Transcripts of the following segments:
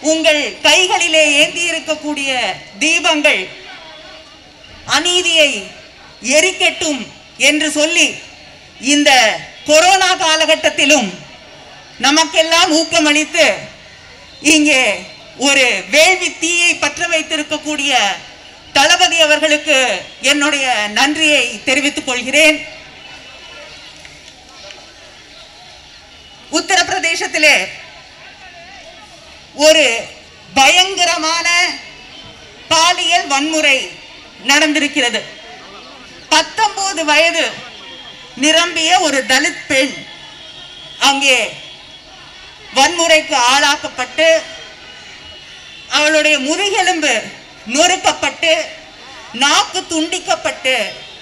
உங்கள் கைகளிலே ஏந்தி இருக்கக்கூடிய தீபங்கள் அநீதியை எரிக்கட்டும் என்று சொல்லி இந்த கொரோனா காலகட்டத்திலும் நமக்கெல்லாம் ஊக்கமளித்து இங்கே ஒரு வேள்வி தீயை பற்ற வைத்திருக்கக்கூடிய தளபதி அவர்களுக்கு என்னுடைய நன்றியை தெரிவித்துக் கொள்கிறேன் உத்தரப்பிரதேசத்திலே ஒரு பயங்கரமான பாலியல் வன்முறை நடந்திருக்கிறது பத்தொன்பது வயது நிரம்பிய ஒரு தலித் பெண் அங்கே வன்முறைக்கு ஆளாக்கப்பட்டு அவளுடைய முதுகெலும்பு நொறுக்கப்பட்டு நாக்கு துண்டிக்கப்பட்டு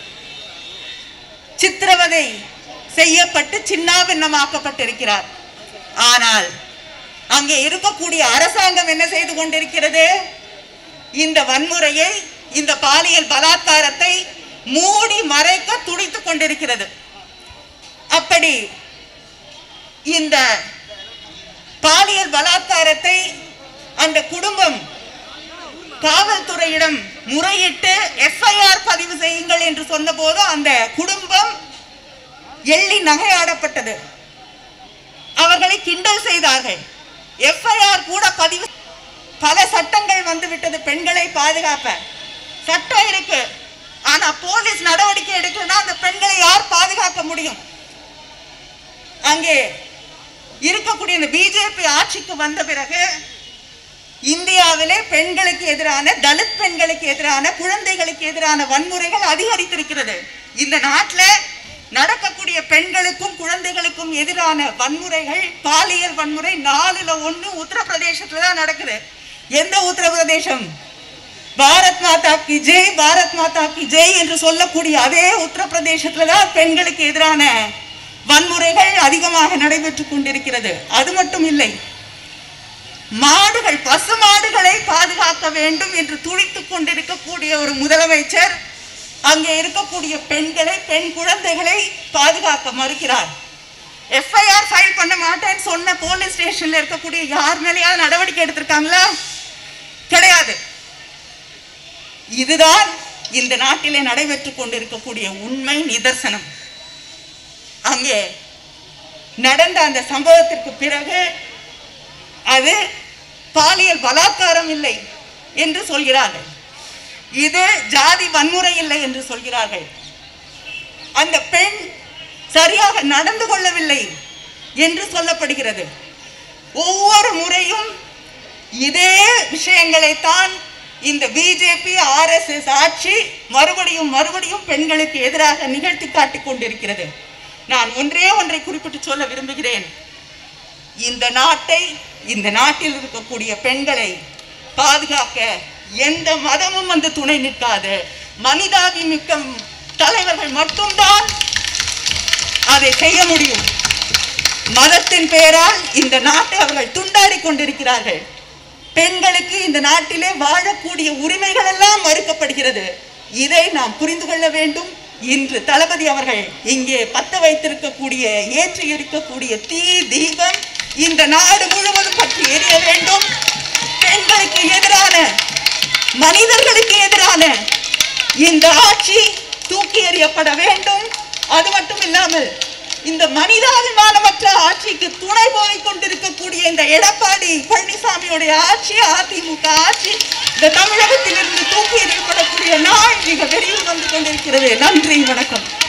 சித்திரவதை செய்யப்பட்டு சின்னாபின்னமாக்கப்பட்டிருக்கிறார் ஆனால் அங்கே இருக்கக்கூடிய அரசாங்கம் என்ன செய்து கொண்டிருக்கிறது இந்த வன்முறையை இந்த பாலியல் பலாத்காரத்தை மூடி மறைக்க துடித்துக் கொண்டிருக்கிறது அப்படி இந்த பாலியல் பலாத்காரத்தை அந்த குடும்பம் காவல்துறையிடம் முறையிட்டு எஃப்ஐஆர் பதிவு செய்யுங்கள் என்று சொன்னபோது அந்த குடும்பம் எள்ளி நகையாடப்பட்டது அவர்களை கிண்டல் செய்தார்கள் எஃப்ஐஆர் கூட பதிவு பல சட்டங்கள் வந்து விட்டது பெண்களை பாதுகாப்ப சட்டம் இருக்கு ஆனா போலீஸ் நடவடிக்கை எடுக்கணும்னா அந்த பெண்களை யார் பாதுகாக்க முடியும் அங்கே இருக்கக்கூடிய இந்த பிஜேபி ஆட்சிக்கு வந்த பிறகு இந்தியாவிலே பெண்களுக்கு எதிரான தலித் பெண்களுக்கு எதிரான குழந்தைகளுக்கு எதிரான வன்முறைகள் அதிகரித்திருக்கிறது இந்த நாட்டில் நடக்கக்கூடிய பெண்களுக்கும் குழந்தைகளுக்கும் எதிரான வன்முறைகள் பாலியல் வன்முறை நாலுல ஒண்ணு உத்தரப்பிரதேசத்துல தான் நடக்குது எந்த உத்தரப்பிரதேசம் பாரத் மாதா கி ஜெய் பாரத் மாதா கி ஜெய் என்று சொல்லக்கூடிய அதே உத்தரப்பிரதேசத்துல தான் பெண்களுக்கு எதிரான வன்முறைகள் அதிகமாக நடைபெற்றுக் கொண்டிருக்கிறது அது மட்டும் இல்லை மாடுகள் பசு மாடுகளை பாதுகாக்க வேண்டும் என்று துடித்துக் கொண்டிருக்கக்கூடிய ஒரு முதலமைச்சர் அங்கே இருக்கக்கூடிய பெண்களை பெண் குழந்தைகளை பாதுகாக்க மறுக்கிறார் எஃப்ஐஆர் ஃபைல் பண்ண மாட்டேன்னு சொன்ன போலீஸ் ஸ்டேஷன்ல இருக்கக்கூடிய யார் மேலேயாவது நடவடிக்கை எடுத்திருக்காங்களா கிடையாது இதுதான் இந்த நாட்டிலே நடைபெற்றுக் கொண்டிருக்கக்கூடிய உண்மை நிதர்சனம் அங்கே நடந்த அந்த சம்பவத்திற்கு பிறகு அது பாலியல் பலாத்காரம் இல்லை என்று சொல்கிறார்கள் இது ஜாதி வன்முறை இல்லை என்று சொல்கிறார்கள் அந்த பெண் சரியாக நடந்து கொள்ளவில்லை என்று சொல்லப்படுகிறது ஒவ்வொரு முறையும் இதே விஷயங்களைத்தான் இந்த பிஜேபி ஆர்எஸ்எஸ் ஆட்சி மறுபடியும் மறுபடியும் பெண்களுக்கு எதிராக நிகழ்த்தி காட்டிக் கொண்டிருக்கிறது நான் ஒன்றே ஒன்றை குறிப்பிட்டு சொல்ல விரும்புகிறேன் இந்த நாட்டை இந்த நாட்டில் இருக்கக்கூடிய பெண்களை பாதுகாக்க எந்த மதமும் வந்து துணை நிற்காது மனிதாபிமிக்க தலைவர்கள் மட்டும்தான் அதை செய்ய முடியும் மதத்தின் பெயரால் இந்த நாட்டை அவர்கள் துண்டாடி கொண்டிருக்கிறார்கள் பெண்களுக்கு இந்த நாட்டிலே வாழக்கூடிய உரிமைகள் எல்லாம் மறுக்கப்படுகிறது இதை நாம் புரிந்து கொள்ள வேண்டும் இன்று தளபதி அவர்கள் இங்கே பத்த வைத்திருக்கக்கூடிய ஏற்றி இருக்கக்கூடிய தீ தீபம் இந்த நாடு முழுவதும் பற்றி எரிய வேண்டும் பெண்களுக்கு எதிரான மனிதர்களுக்கு எதிரான இந்த ஆட்சி தூக்கி எறியப்பட வேண்டும் அது மட்டும் இல்லாமல் இந்த மனிதாபிமானமற்ற ஆட்சிக்கு துணை போய் கொண்டிருக்கக்கூடிய இந்த எடப்பாடி பழனிசாமியுடைய ஆட்சி அதிமுக ஆட்சி இந்த தமிழகத்தில் இருந்து தூக்கி எறியப்படக்கூடிய நாள் மிக விரைவில் வந்து கொண்டிருக்கிறது நன்றி வணக்கம்